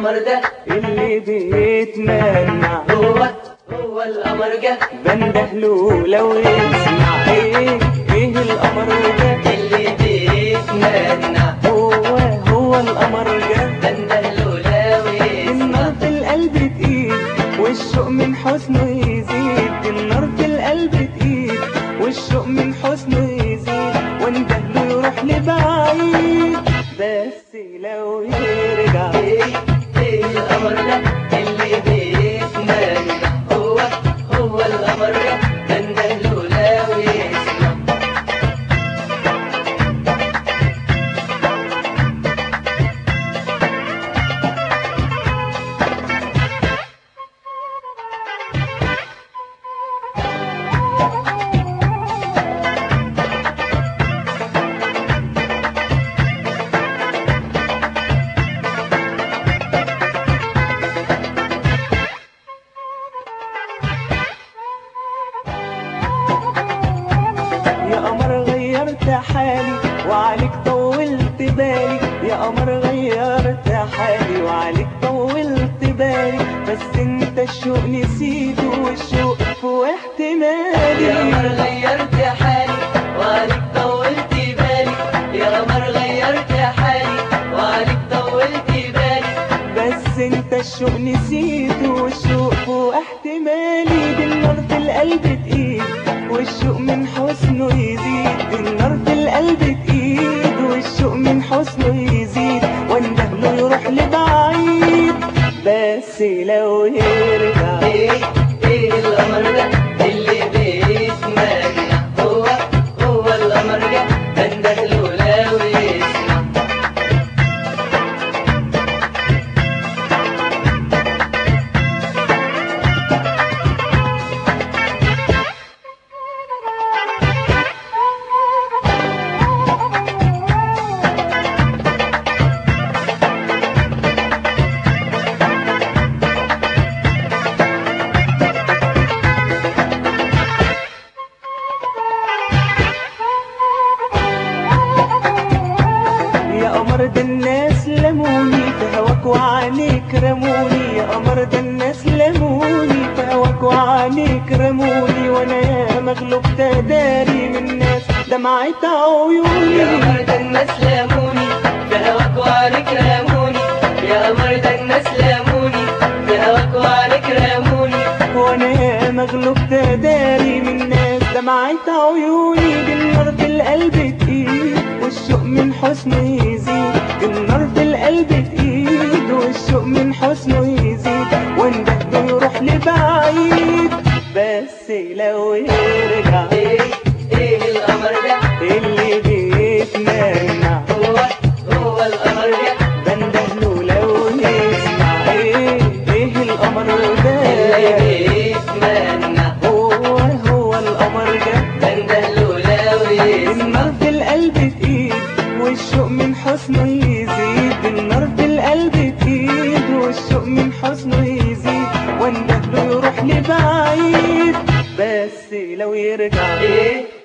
القمر ده اللي بيتمنع هو هو القمر جه بنده له لو يسمع ايه ايه القمر ده اللي بيتمنع هو هو القمر ده بنده له لو النار يسمع في القلب تقيل والشوق من حسنه يزيد النار في القلب تقيل والشوق من حسنه يزيد وانده له يروح لبعيد بس لو يرجع ايه ايه القمر ده اللي بيتمنع هو هو القمر ده بنده له لو يسمع يا قمر غيرت حالي وعليك طولت بالي يا قمر غيرت حالي وعليك طولت بالي بس انت الشوق نسيته والشوق فوق احتمالي يا قمر غيرت حالي وعليك طولت بالي يا قمر غيرت حالي وعليك طولت بالي بس انت الشوق نسيته والشوق فوق احتمالي دي النار في القلب تقيل والشوق من حسنه يزيد دي النار في القلب تقيل والشوق من حسنه يزيد وانده له يروح لبعيد بس لو يرجع ايه ايه القمر ده اللي بيتمنى هو هو القمر ده بنده له لو يسمع يا قمر ده الناس لموني في هواك وعينيك رموني يا قمر ده الناس لموني في هواك وعينيك رموني وانا يا مغلوب تداري من ناس دمعت عيوني يا قمر ده الناس لاموني بهواك وعليك راموني يا قمر ده الناس لاموني بهواك وعليك راموني وانا يا مغلوب تداري من ناس دمعت عيوني دي النار في القلب تقيل والشوق من حسنه يزيد دي النار في القلب تقيل والشوق من حسنه يزيد وانده له يروح لبعيد بس لو يرجع ايه ايه القمر ده اللي بيتمنع هو هو القمر ده بنده له لو يسمع ايه ايه القمر اللي ده بيتمنى هو هو القمر ده بنده له لو يسمع النار في القلب تقيل والشوق من حسنه يزيد النار في القلب تقيل والشوق من حسنه يزيد وانده له يروح لبعيد بس لو يرجع ايه